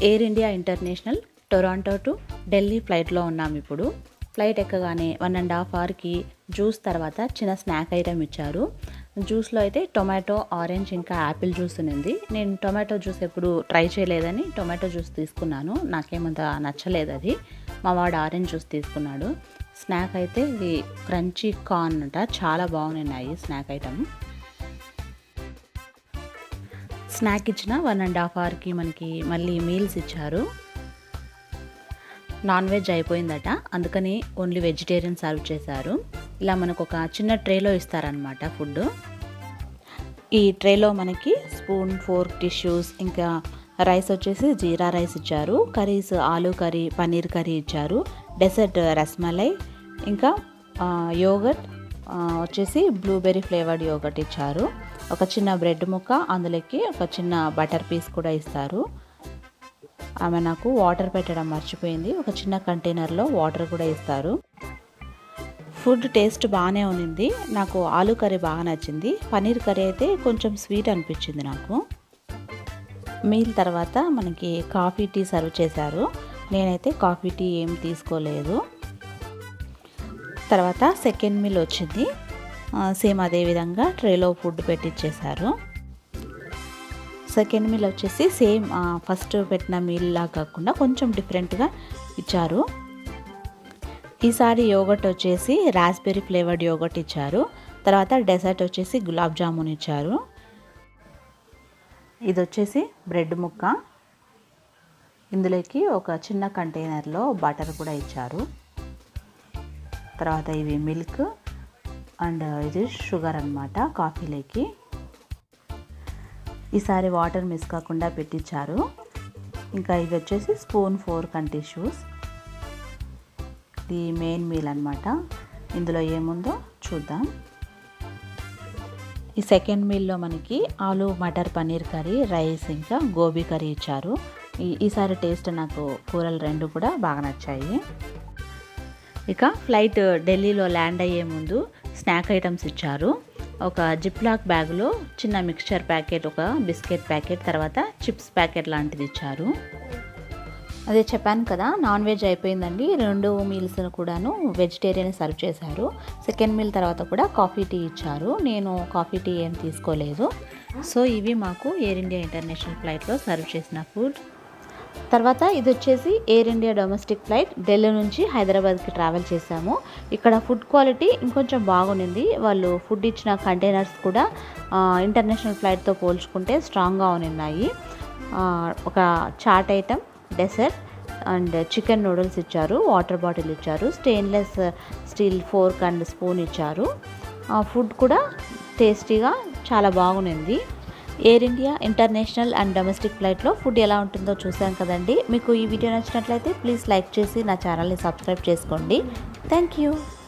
air India international Toronto to Delhi ఫ్లైట్లో ఉన్నాం ఇప్పుడు ఫ్లైట్ ఎక్కగానే వన్ అండ్ హాఫ్ అవర్కి జ్యూస్ తర్వాత చిన్న స్నాక్ ఐటెం ఇచ్చారు జ్యూస్లో అయితే టొమాటో ఆరెంజ్ ఇంకా యాపిల్ జ్యూస్ ఉంది నేను టొమాటో జ్యూస్ ఎప్పుడు ట్రై చేయలేదని టొమాటో జ్యూస్ తీసుకున్నాను నాకేమంత నచ్చలేదు అది మా వాడు ఆరెంజ్ జ్యూస్ తీసుకున్నాడు స్నాక్ అయితే ఇది క్రంచీ కార్న్ అంట చాలా బాగున్నాయి స్నాక్ ఐటమ్ స్నాక్ ఇచ్చిన వన్ అండ్ హాఫ్ అవర్కి మనకి మళ్ళీ మీల్స్ ఇచ్చారు నాన్ వెజ్ అయిపోయిందట అందుకని ఓన్లీ వెజిటేరియన్ సర్వ్ చేశారు ఇలా మనకు ఒక చిన్న ట్రేలో ఇస్తారనమాట ఫుడ్ ఈ ట్రేలో మనకి స్పూన్ ఫోర్క్ టిష్యూస్ ఇంకా రైస్ వచ్చేసి జీరా రైస్ ఇచ్చారు curries aloo curry paneer curry ఇచ్చారు డెసర్ట్ రస్మలై ఇంకా యోగట్ వచ్చేసి బ్లూబెర్రీ ఫ్లేవర్డ్ యోగట్ ఇచ్చారు ఒక చిన్న బ్రెడ్ ముక్క అందులోకి ఒక చిన్న బటర్ పీస్ కూడా ఇస్తారు ఆమె నాకు వాటర్ పెట్టడం మర్చిపోయింది ఒక చిన్న కంటైనర్లో వాటర్ కూడా ఇస్తారు ఫుడ్ టేస్ట్ బాగానే ఉన్నింది నాకు ఆలూ కర్రీ బాగా నచ్చింది పన్నీర్ కర్రీ అయితే కొంచెం స్వీట్ అనిపించింది నాకు మీల్ తర్వాత మనకి కాఫీ టీ సర్వ్ చేశారు నేనైతే కాఫీ టీ ఏం తీసుకోలేదు తర్వాత సెకండ్ మీల్ వచ్చింది సేమ్ అదే విధంగా ట్రేలో ఫుడ్ పెట్టించేశారు సెకండ్ మీల్ వచ్చేసి సేమ్ ఫస్ట్ పెట్టిన మీల్ లా కాకుండా కొంచెం డిఫరెంట్గా ఇచ్చారు ఈసారి యోగట్ వచ్చేసి రాస్బెర్రీ ఫ్లేవర్డ్ యోగట్ ఇచ్చారు తర్వాత డెజర్ట్ వచ్చేసి గులాబ్ జామున్ ఇచ్చారు ఇది వచ్చేసి బ్రెడ్ ముక్క ఇందులోకి ఒక చిన్న కంటైనర్లో బటర్ కూడా ఇచ్చారు తర్వాత ఇవి మిల్క్ అండ్ ఇది షుగర్ అనమాట కాఫీలోకి ఈసారి వాటర్ మిస్ కాకుండా పెట్టించారు ఇంకా ఇవి వచ్చేసి స్పూన్ ఫోర్ కంటి షూస్ ఇది మెయిన్ మీల్ అనమాట ఇందులో ఏముందో చూద్దాం ఈ సెకండ్ మీల్లో మనకి ఆలు మటర్ పన్నీర్ కర్రీ రైస్ ఇంకా గోబీ కర్రీ ఇచ్చారు ఈసారి టేస్ట్ నాకు కూరలు రెండు కూడా బాగా నచ్చాయి ఇక ఫ్లైట్ ఢిల్లీలో ల్యాండ్ అయ్యే ముందు స్నాక్ ఐటమ్స్ ఇచ్చారు ఒక జిప్లాక్ బ్యాగ్లో చిన్న మిక్స్చర్ ప్యాకెట్ ఒక బిస్కెట్ ప్యాకెట్ తర్వాత చిప్స్ ప్యాకెట్ లాంటిది ఇచ్చారు అదే చెప్పాను కదా నాన్ వెజ్ అయిపోయిందండి రెండు మీల్స్ కూడాను వెజిటేరియన్ సర్వ్ చేశారు సెకండ్ మీల్ తర్వాత కూడా కాఫీ టీ ఇచ్చారు నేను కాఫీ టీ ఏం తీసుకోలేదు సో ఇవి మాకు ఎయిర్ ఇండియా ఇంటర్నేషనల్ ఫ్లైట్లో సర్వ్ చేసిన ఫుడ్ తర్వాత ఇది వచ్చేసి Air India domestic flight Delhi నుంచి హైదరాబాద్కి ట్రావెల్ చేశాము ఇక్కడ ఫుడ్ క్వాలిటీ ఇంకొంచెం బాగుంది వాళ్ళు ఫుడ్ ఇచ్చిన కంటైనర్స్ కూడా ఇంటర్నేషనల్ ఫ్లైట్తో పోల్చుకుంటే స్ట్రాంగ్గా ఉన్నాయి ఒక chaat item dessert and chicken noodles ఇచ్చారు వాటర్ బాటిల్ ఇచ్చారు stainless steel fork and spoon ఇచ్చారు ఫుడ్ కూడా టేస్టీగా చాలా బాగుంది Air India international and domestic ఫ్లైట్లో ఫుడ్ ఎలా ఉంటుందో చూసాం కదండి మీకు ఈ వీడియో నచ్చినట్లయితే ప్లీజ్ లైక్ చేసి నా ఛానల్ని సబ్స్క్రైబ్ చేసుకోండి థ్యాంక్ యూ